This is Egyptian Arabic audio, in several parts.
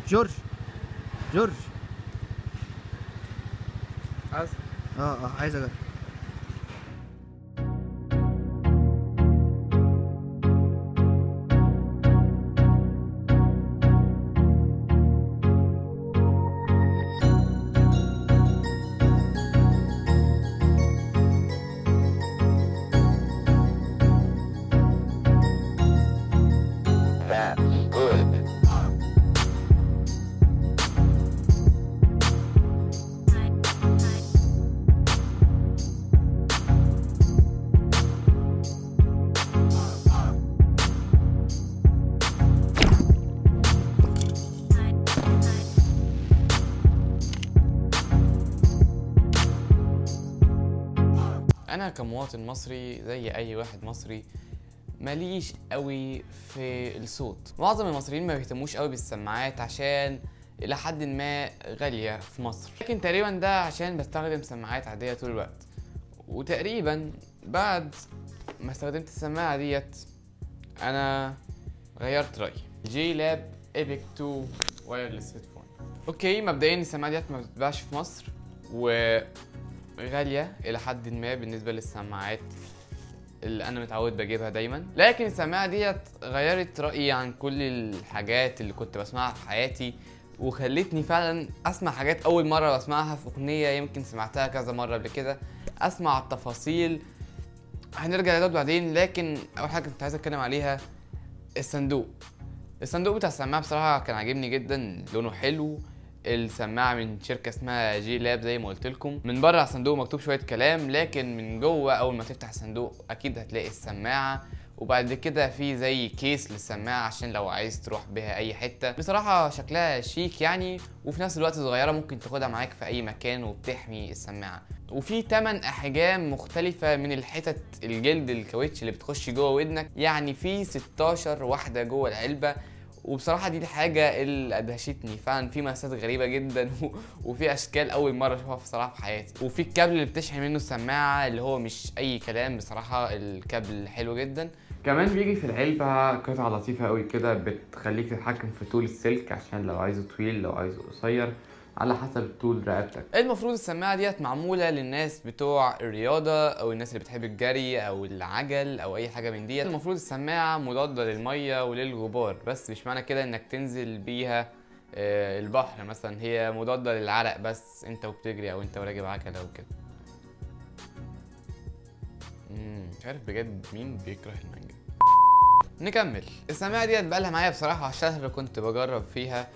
جورج جورج عايز اه اه عايز اجرب That's good. انا كمواطن مصري زي اي واحد مصري ماليش قوي في الصوت معظم المصريين ما بيهتموش قوي بالسماعات عشان الى حد ما غاليه في مصر لكن تقريبا ده عشان بستخدم سماعات عاديه طول الوقت وتقريبا بعد ما استخدمت السماعه ديت انا غيرت رايي جي لاب ايبك 2 وايرلس هيدفون اوكي مبدئيا السماعه ديت ما بتتباعش في مصر و غالية إلى حد ما بالنسبة للسماعات اللي أنا متعود بجيبها دايما لكن السماعة ديت غيرت رأيي عن كل الحاجات اللي كنت بسمعها في حياتي وخلتني فعلا أسمع حاجات أول مرة بسمعها في أغنية يمكن سمعتها كذا مرة قبل كده أسمع التفاصيل هنرجع لده بعدين لكن أول حاجة كنت عايز أتكلم عليها الصندوق الصندوق بتاع السماعة بصراحة كان عاجبني جدا لونه حلو السماعة من شركة اسمها جي لاب زي ما قلت لكم من بره على الصندوق مكتوب شوية كلام لكن من جوه أول ما تفتح الصندوق أكيد هتلاقي السماعة وبعد كده في زي كيس للسماعة عشان لو عايز تروح بيها أي حتة بصراحة شكلها شيك يعني وفي نفس الوقت صغيرة ممكن تاخدها معاك في أي مكان وبتحمي السماعة وفي 8 أحجام مختلفة من الحتت الجلد الكاوتش اللي بتخش جوه ودنك يعني في 16 واحدة جوه العلبة وبصراحه دي الحاجه اللي ادهشتني فعلا في مقاسات غريبه جدا و- وفي اشكال اول مره اشوفها بصراحه في حياتي وفي الكابل اللي بتشحن منه السماعه اللي هو مش اي كلام بصراحه الكابل حلو جدا كمان بيجي في العلبة قطعة لطيفة قوي كده بتخليك تتحكم في طول السلك عشان لو عايزه طويل لو عايزه قصير على حسب طول رقبتك المفروض السماعة ديت معمولة للناس بتوع الرياضة أو الناس اللي بتحب الجري أو العجل أو أي حاجة من ديت المفروض السماعة مضادة للمية وللغبار بس مش معنى كده إنك تنزل بيها آه، البحر مثلا هي مضادة للعرق بس انت وبتجري او انت وراكب عجلة وكده مم، مش عارف بجد مين بيكره المانجا نكمل السماعة ديت بقالها معايا بصراحة شهر كنت بجرب فيها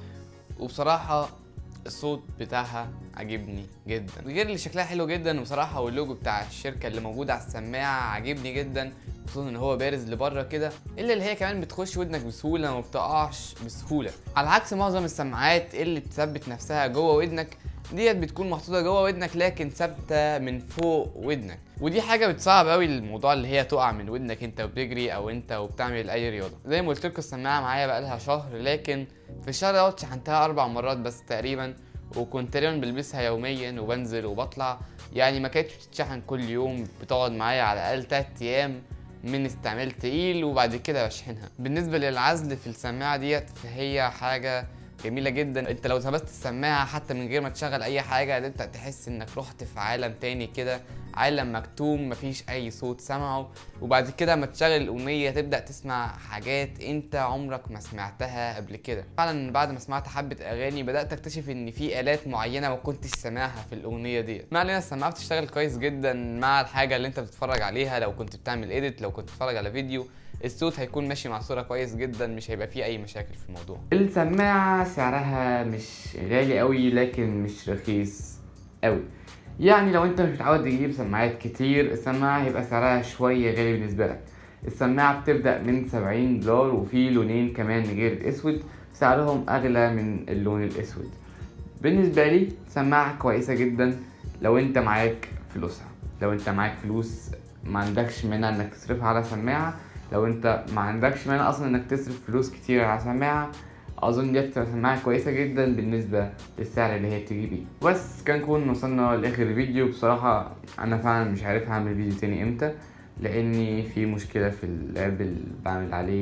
وبصراحة الصوت بتاعها عجبني جدا غير اللي شكلها حلو جدا وبصراحة واللوجو بتاع الشركة اللي موجود على السماعة عجبني جدا خصوصا ان هو بارز لبره كده الا اللي هي كمان بتخش ودنك بسهولة وما بتقعش بسهولة على عكس معظم السماعات اللي بتثبت نفسها جوه ودنك ديت بتكون محطوطة جوه ودنك لكن ثابتة من فوق ودنك ودي حاجة بتصعب قوي الموضوع اللي هي تقع من ودنك انت وبتجري او انت وبتعمل اي رياضة زي ما قلت لكم السماعة معايا بقالها شهر لكن في الشهر دوت شحنتها اربع مرات بس تقريبا وكنت تقريبا بلبسها يوميا وبنزل وبطلع يعني ما كانتش بتتشحن كل يوم بتقعد معايا على الاقل 3 ايام من استعمال تقيل وبعد كده بشحنها بالنسبه للعزل في السماعه ديت فهي حاجه جميله جدا انت لو لبست السماعه حتى من غير ما تشغل اي حاجه انت تحس انك رحت في عالم تاني كده عالم مكتوم مفيش اي صوت سمعه وبعد كده ما تشغل الاغنيه تبدا تسمع حاجات انت عمرك ما سمعتها قبل كده فعلا بعد ما سمعت حبه اغاني بدات اكتشف ان في الات معينه ما كنتش سامعها في الاغنيه ديت ما علينا السماعه بتشتغل كويس جدا مع الحاجه اللي انت بتتفرج عليها لو كنت بتعمل اديت لو كنت بتتفرج على فيديو الصوت هيكون ماشي مع الصوره كويس جدا مش هيبقى فيه اي مشاكل في الموضوع السماعه سعرها مش غالي قوي لكن مش رخيص قوي يعني لو انت مش متعود تجيب سماعات كتير السماعه هيبقى سعرها شويه غالي بالنسبه لك السماعه بتبدا من 70 دولار وفي لونين كمان غير الاسود سعرهم اغلى من اللون الاسود بالنسبه لي سماعه كويسه جدا لو انت معاك فلوسها لو انت معاك فلوس ما عندكش مانع انك تصرفها على سماعه لو انت ما عندكش مانع اصلا انك تصرف فلوس كتير على سماعه اظن دي هتبقى سماعه كويسه جدا بالنسبه للسعر اللي هي بتيجي بيه بس كان نكون وصلنا لاخر الفيديو بصراحه انا فعلا مش عارف هعمل فيديو تاني امتى لاني في مشكله في اللاب اللي بعمل عليه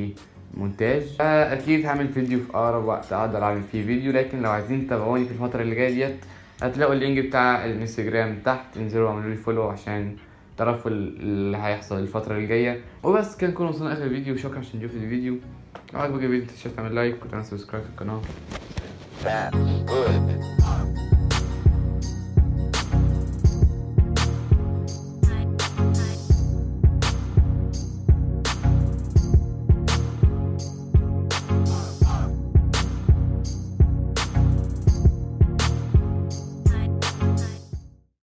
مونتاج اكيد هعمل فيديو في اقرب وقت اقدر اعمل فيه فيديو لكن لو عايزين تتابعوني في الفتره اللي جايه ديت هتلاقوا اللينك بتاع الانستجرام تحت انزلوا واعملوا لي فولو عشان تعرفوا ال- اللي هيحصل الفتره اللي جايه وبس كده نكون وصلنا اخر الفيديو شكرا عشان تشوفوا الفيديو لو عجبك الفيديو متنساش تعمل لايك وتعمل سبسكرايب في القناه That's good.